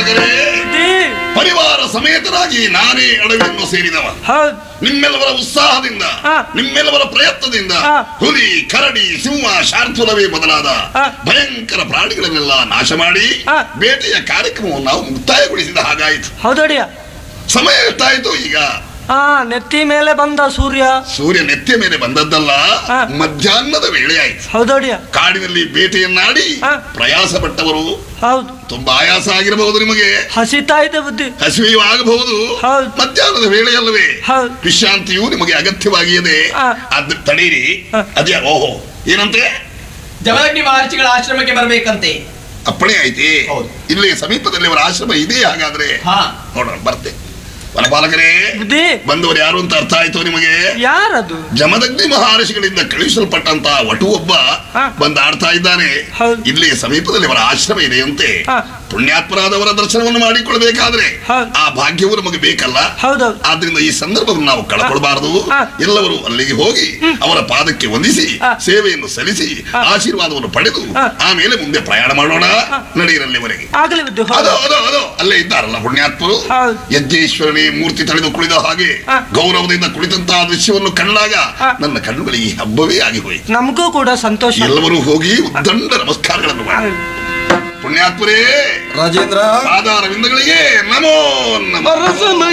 ವನಪಾಲಕರೇ ಬುದ್ಧಿ ಪರಿವಾರ ಸಮೇತರಾಗಿ ನಾನೇ ಅಡವಿಯನ್ನು ಸೇರಿದವ ಹೌದು ನಿಮ್ಮೆಲ್ಲವರ ಉತ್ಸಾಹದಿಂದ ಹಾ. ನಿಮ್ಮೆಲ್ಲವರ ಪ್ರಯತ್ನದಿಂದ ಹಾ. ಹುಲಿ ಕರಡಿ ಸಿಂಹ ಶಾರ್ದೂಲವೇ ಮೊದಲಾದ ಹಾ. ಭಯಂಕರ ಪ್ರಾಣಿಗಳನ್ನೆಲ್ಲ ನಾಶ ಮಾಡಿ ಹಾ. ಬೇಟೆಯ ಕಾರ್ಯಕ್ರಮವನ್ನು ನಾವು ಮುಕ್ತಾಯಗೊಳಿಸಿದ ಹಾಗಾಯಿತು ಹೌದಡಿಯ ಸಮಯ ಎಷ್ಟಾಯಿತು ಈಗ ಹಾ ನೆತ್ತಿ ಮೇಲೆ ಬಂದ ಸೂರ್ಯ ಸೂರ್ಯ ನೆತ್ತಿಯ ಮೇಲೆ ಬಂದದ್ದಲ್ಲ ಹಾ. ಮಧ್ಯಾಹ್ನದ ವೇಳೆಯಾಯಿತು ಹೌದಡಿಯ ಕಾಡಿನಲ್ಲಿ ಬೇಟೆಯನ್ನಾಡಿ ಹಾ. ಪ್ರಯಾಸ ಪಟ್ಟವರು ಹೌದು ತುಂಬಾ ಆಯಾಸ ಆಗಿರಬಹುದು ನಿಮಗೆ ಹಸಿತಾ ಇದೆ ಬುದ್ಧಿ ಹಸಿವೆಯೂ ಆಗಬಹುದು ಹೌದು. ಮಧ್ಯಾಹ್ನದ ವೇಳೆಯಲ್ಲವೇ ಹೌದು. ವಿಶ್ರಾಂತಿಯು ನಿಮಗೆ ಅಗತ್ಯವಾಗಿಯದೆ ಹಾ. ಅದ್ ತಡೀರಿ ಹಾ. ಅದ್ಯಾ ಓಹೋ ಏನಂತೆ ಜಮದಗ್ನಿ ಮಹರ್ಷಿಗಳ ಆಶ್ರಮಕ್ಕೆ ಬರಬೇಕಂತೆ ಅಪ್ಪಣೆ ಐತಿ ಹೌದು. ಇಲ್ಲಿ ಸಮೀಪದಲ್ಲಿ ಅವರ ಆಶ್ರಮ ಇದೆ ಹಾಗಾದ್ರೆ ಹಾ ನೋಡೋಣ ಬರ್ತೆ ವನಪಾಲಕರೇ ಬುದ್ಧಿ ಬಂದವರು ಯಾರು ಅಂತ ಅರ್ಥ ಆಯ್ತು ನಿಮಗೆ ಯಾರದು ಜಮದಗ್ನಿ ಮಹರ್ಷಿಗಳಿಂದ ಕಳುಹಿಸಲ್ಪಟ್ಟಂತ ವಟು ಒಬ್ಬ ಹಾ. ಬಂದು ಆಡ್ತಾ ಇದ್ದಾನೆ ಹೌದು. ಇಲ್ಲಿ ಸಮೀಪದಲ್ಲಿ ಅವರ ಆಶ್ರಮ ಇದೆಯಂತೆ ಹಾ. ಪುಣ್ಯಾತ್ಮರಾದವರ ದರ್ಶನವನ್ನು ಮಾಡಿಕೊಳ್ಬೇಕಾದ್ರೆ ಹೌದು. ಆ ಭಾಗ್ಯವು ನಮಗೆ ಬೇಕಲ್ಲ ಹೌದೌದು ಆದ್ರಿಂದ ಈ ಸಂದರ್ಭವನ್ನು ನಾವು ಕಳ್ಕೊಳ್ಬಾರದು ಹಾ. ಎಲ್ಲವರು ಅಲ್ಲಿಗೆ ಹೋಗಿ ಅವರ ಪಾದಕ್ಕೆ ವಂದಿಸಿ ಹಾ. ಸೇವೆಯನ್ನು ಸಲ್ಲಿಸಿ ಹಾ. ಆಶೀರ್ವಾದವನ್ನು ಪಡೆದು ಹಾ. ಆಮೇಲೆ ಮುಂದೆ ಪ್ರಯಾಣ ಮಾಡೋಣ ಹಾ. ನಡೆಯಿರಲ್ಲಿವರೆಗೆ ಆಗಲಿ ಬುದ್ಧಿ ಅದು ಹೌದು ಅದು ಅದು ಅಲ್ಲೇ ಇದ್ದಾರಲ್ಲ ಪುಣ್ಯಾತ್ಮರು ಹೌದು. ಯಜ್ಞೇಶ್ವರನೇ ಮೂರ್ತಿ ತಳೆದು ಕುಳಿದ ಹಾಗೆ ಹಾ. ಗೌರವದಿಂದ ಕುಳಿತಂತಹ ದೃಶ್ಯವನ್ನು ಕಂಡಾಗ ಹಾ. ನನ್ನ ಕಣ್ಣುಗಳಿಗೆ ಹಬ್ಬವೇ ಆಗಿ ಹೋಯಿತು ನಮಗೂ ಕೂಡ ಸಂತೋಷ ಎಲ್ಲರೂ ಹೋಗಿ ಉದ್ದಂಡ ನಮಸ್ಕಾರಗಳನ್ನು ಮಾಡಿ ಹೌದು. ಪುಣ್ಯಾತ್ಮರೇ ರಾಜೇಂದ್ರ ಪಾದಾರವಿಂದಗಳಿಗೆ ನಮೋ ನಮಃ ಅರಸನ